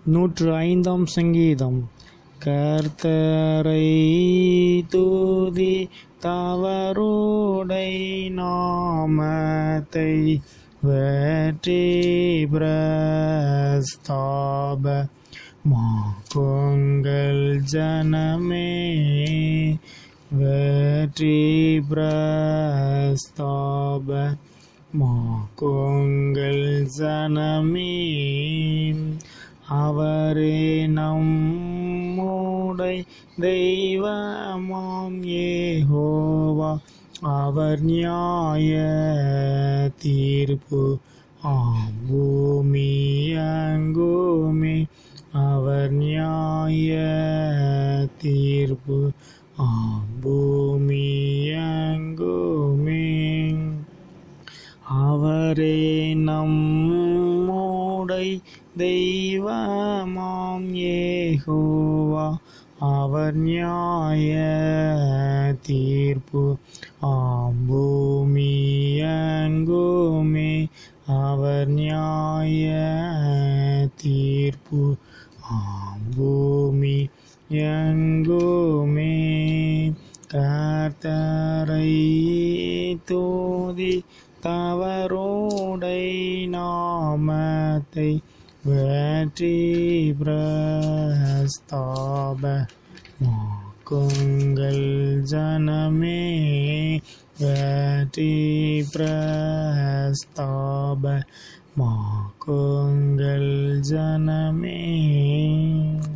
நூற்று ஐந்தாம் சங்கீதம் கர்த்தரை தூதி தவறுடை நாமத்தை வெற்றி பிரஸ்தாப மாக்குங்கள் ஜனமே வெற்றி பிரஸ்தாப மாக்குங்கள் ஜனமே அவரே நம்முடை தெய்வமாம் ஏகோவா அவர் நியாய தீர்ப்பு ஆம்பூமியங்குமே அவர் நியாய தீர்ப்பு ஆம்பூமியங்குமே அவரே நம்முடை தெய்வமாம் ஏகோவா அவர் நியாய தீர்ப்பு ஆம்பூமியங்குமே அவர் நியாய தீர்ப்பு ஆம்பூமி எங்குமே கர்த்தரை தூதி தவறோடை நாமத்தை வெற்றி பிரஸ்தாப மாக்குங்கள் ஜனமே வெற்றி பிரஸ்தாப மாக்குங்கள் ஜனமே